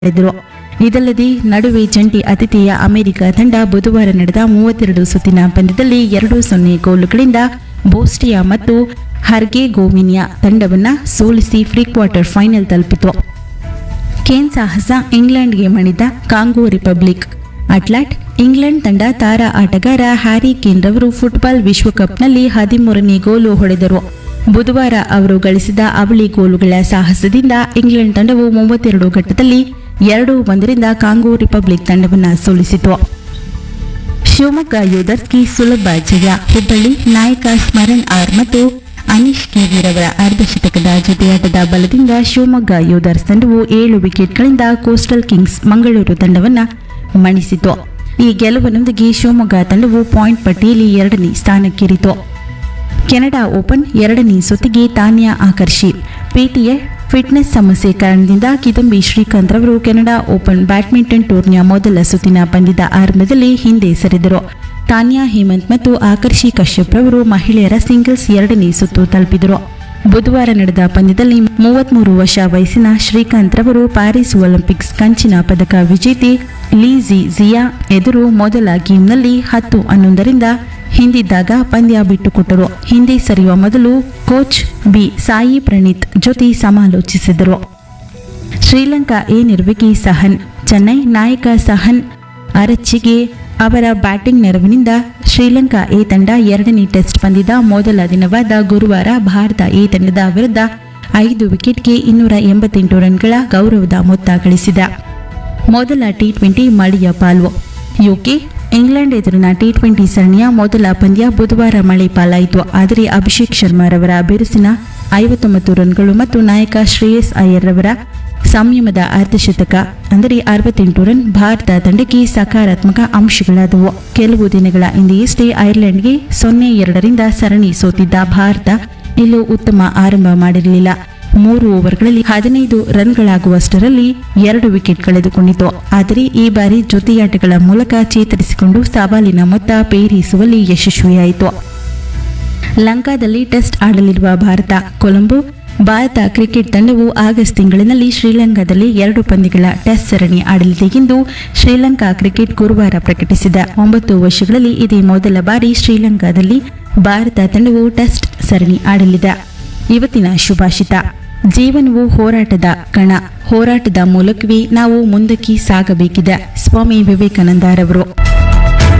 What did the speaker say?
ಮಾಡಿದರು ಇದಲ್ಲದೆ ನಡುವೆ ಜಂಟಿ ಆತಿಥೇಯ ಅಮೆರಿಕ ತಂಡ ಬುಧವಾರ ನಡೆದ ಮೂವತ್ತೆರಡು ಸುತ್ತಿನ ಪಂದ್ಯದಲ್ಲಿ ಎರಡು ಸೊನ್ನೆ ಗೋಲುಗಳಿಂದ ಬೋಸ್ಟಿಯಾ ಮತ್ತು ಹರ್ಗೆಗೋವಿನಿಯಾ ತಂಡವನ್ನ ಸೋಲಿಸಿ ಪ್ರೀ ಕ್ವಾರ್ಟರ್ ಫೈನಲ್ ತಲುಪಿತು ಕೇನ್ ಸಾಹಸ ಇಂಗ್ಲೆಂಡ್ಗೆ ಮಣಿದ ಕಾಂಗೋ ರಿಪಬ್ಲಿಕ್ ಅಟ್ಲಾಟ್ ಇಂಗ್ಲೆಂಡ್ ತಂಡ ತಾರಾ ಆಟಗಾರ ಹ್ಯಾರಿ ಕೇನ್ ರವರು ಫುಟ್ಬಾಲ್ ವಿಶ್ವಕಪ್ನಲ್ಲಿ ಹದಿಮೂರನೇ ಗೋಲು ಹೊಡೆದರು ಬುಧವಾರ ಅವರು ಗಳಿಸಿದ ಅವಳಿ ಗೋಲುಗಳ ಸಾಹಸದಿಂದ ಇಂಗ್ಲೆಂಡ್ ತಂಡವು ಮೂವತ್ತೆರಡು ಘಟ್ಟದಲ್ಲಿ ಎರಡು ಒಂದರಿಂದ ಕಾಂಗೋ ರಿಪಬ್ಲಿಕ್ ತಂಡವನ್ನು ಸೋಲಿಸಿತು ಶಿವಮೊಗ್ಗ ಯೋಧರ್ಸ್ಗೆ ಸುಲಭ ಜಯ ಹುಬ್ಬಳ್ಳಿ ನಾಯಕ ಸ್ಮರಣ್ ಆರ್ ಮತ್ತು ಅನೀಶ್ ಕೆವಿರವರ ಅರ್ಧಶತಕದ ಜೊತೆಯಾಟದ ಬಲದಿಂದ ಶಿವಮೊಗ್ಗ ಯೋಧರ್ಸ್ ತಂಡವು ಏಳು ವಿಕೆಟ್ಗಳಿಂದ ಕೋಸ್ಟಲ್ ಕಿಂಗ್ಸ್ ಮಂಗಳೂರು ತಂಡವನ್ನು ಮಣಿಸಿತು ಈ ಗೆಲುವಿನೊಂದಿಗೆ ಶಿವಮೊಗ್ಗ ತಂಡವು ಪಾಯಿಂಟ್ ಪಟ್ಟಿಯಲ್ಲಿ ಎರಡನೇ ಸ್ಥಾನಕ್ಕೇರಿತು ಕೆನಡಾ ಓಪನ್ ಎರಡನೇ ಸುತ್ತಿಗೆ ತಾನ್ಯಾ ಆಕರ್ಷಿ ಪಿಟಿಎ ಫಿಟ್ನೆಸ್ ಸಮಸ್ಯೆ ಕಾರಣದಿಂದ ಕಿದಂಬಿ ಶ್ರೀಕಾಂತ್ ರವರು ಕೆನಡಾ ಓಪನ್ ಬ್ಯಾಡ್ಮಿಂಟನ್ ಟೂರ್ನಿಯ ಮೊದಲ ಸುತ್ತಿನ ಪಂದ್ಯದ ಆರಂಭದಲ್ಲಿ ಹಿಂದೆ ಸರಿದರು ತಾನ್ಯಾ ಹೇಮಂತ್ ಮತ್ತು ಆಕರ್ಷಿ ಕಶ್ಯಪ್ ರವರು ಮಹಿಳೆಯರ ಸಿಂಗಲ್ಸ್ ಎರಡನೇ ಸುತ್ತು ತಲುಪಿದರು ಬುಧವಾರ ನಡೆದ ಪಂದ್ಯದಲ್ಲಿ ಮೂವತ್ಮೂರು ವರ್ಷ ವಯಸ್ಸಿನ ಶ್ರೀಕಾಂತ್ ರವರು ಪ್ಯಾರಿಸ್ ಒಲಿಂಪಿಕ್ಸ್ ಕಂಚಿನ ಪದಕ ವಿಜೇತೆ ಲೀಜಿ ಜಿಯಾ ಎದುರು ಮೊದಲ ಗೇಮ್ನಲ್ಲಿ ಹತ್ತು ಹನ್ನೊಂದರಿಂದ ಹಿಂದಿದ್ದಾಗ ಪಂದ್ಯ ಬಿಟ್ಟುಕೊಟ್ಟರು ಹಿಂದೆ ಸರಿಯುವ ಮೊದಲು ಕೋಚ್ ಬಿ ಸಾಯಿ ಪ್ರಣೀತ್ ಜೊತೆ ಸಮಾಲೋಚಿಸಿದರು ಶ್ರೀಲಂಕಾ ಎ ನಿರ್ವಿಕಿ ಸಹನ್ ಚೆನ್ನೈ ನಾಯಕ ಸಹನ್ ಅರಚ್ಚಿಗೆ ಅವರ ಬ್ಯಾಟಿಂಗ್ ನೆರವಿನಿಂದ ಶ್ರೀಲಂಕಾ ಎ ತಂಡ ಎರಡನೇ ಟೆಸ್ಟ್ ಪಂದ್ಯದ ಮೊದಲ ದಿನವಾದ ಗುರುವಾರ ಭಾರತ ಎ ತಂಡದ ವಿರುದ್ಧ ಐದು ವಿಕೆಟ್ಗೆ ಇನ್ನೂರ ಎಂಬತ್ತೆಂಟು ರನ್ಗಳ ಗೌರವದ ಮೊತ್ತ ಗಳಿಸಿದ ಮೊದಲ ಟಿ ಟ್ವೆಂಟಿ ಮಳೆಯ ಪಾಲು ಯುಕೆ ಇಂಗ್ಲೆಂಡ್ ಎದುರಿನ ಟಿ ಟ್ವೆಂಟಿ ಸರಣಿಯ ಮೊದಲ ಪಂದ್ಯ ಬುಧವಾರ ಮಳೆ ಪಾಲಾಯಿತು ಆದರೆ ಅಭಿಷೇಕ್ ಶರ್ಮಾರವರ ಬಿರುಸಿನ ಐವತ್ತೊಂಬತ್ತು ರನ್ಗಳು ಮತ್ತು ನಾಯಕ ಶ್ರೇಯಸ್ ಅಯ್ಯರ್ ರವರ ಸಂಯಮದ ಅರ್ಧಶತಕ ಅಂದರೆ ಅರವತ್ತೆಂಟು ರನ್ ಭಾರತ ತಂಡಕ್ಕೆ ಸಕಾರಾತ್ಮಕ ಅಂಶಗಳಾದವು ಕೆಲವು ದಿನಗಳ ಹಿಂದೆಯಷ್ಟೇ ಐರ್ಲೆಂಡ್ಗೆ ಸೊನ್ನೆ ಎರಡರಿಂದ ಸರಣಿ ಸೋತಿದ್ದ ಭಾರತ ಇಲ್ಲೂ ಉತ್ತಮ ಆರಂಭ ಮಾಡಿರಲಿಲ್ಲ ಮೂರು ಓವರ್ಗಳಲ್ಲಿ ಹದಿನೈದು ರನ್ಗಳಾಗುವಷ್ಟರಲ್ಲಿ ಎರಡು ವಿಕೆಟ್ ಕಳೆದುಕೊಂಡಿತು ಆದರೆ ಈ ಬಾರಿ ಜೊತೆಯಾಟಗಳ ಮೂಲಕ ಚೇತರಿಸಿಕೊಂಡು ಸವಾಲಿನ ಮೊತ್ತ ಪೇರಿಸುವಲ್ಲಿ ಯಶಸ್ವಿಯಾಯಿತು ಲಂಕಾದಲ್ಲಿ ಟೆಸ್ಟ್ ಆಡಲಿರುವ ಭಾರತ ಕೊಲಂಬೋ ಭಾರತ ಕ್ರಿಕೆಟ್ ತಂಡವು ಆಗಸ್ಟ್ ತಿಂಗಳಿನಲ್ಲಿ ಶ್ರೀಲಂಕಾದಲ್ಲಿ ಎರಡು ಪಂದ್ಯಗಳ ಟೆಸ್ಟ್ ಸರಣಿ ಆಡಲಿದೆ ಎಂದು ಶ್ರೀಲಂಕಾ ಕ್ರಿಕೆಟ್ ಗುರುವಾರ ಪ್ರಕಟಿಸಿದ ಒಂಬತ್ತು ವರ್ಷಗಳಲ್ಲಿ ಇದೇ ಮೊದಲ ಬಾರಿ ಶ್ರೀಲಂಕಾದಲ್ಲಿ ಭಾರತ ತಂಡವು ಟೆಸ್ಟ್ ಸರಣಿ ಆಡಲಿದೆ ಇವತ್ತಿನ ಶುಭಾಷಿತ ಜೀವನವು ಹೋರಾಟದ ಕಣ ಹೋರಾಟದ ಮೂಲಕವೇ ನಾವು ಮುಂದಕ್ಕೆ ಸಾಗಬೇಕಿದೆ ಸ್ವಾಮಿ ವಿವೇಕಾನಂದರವರು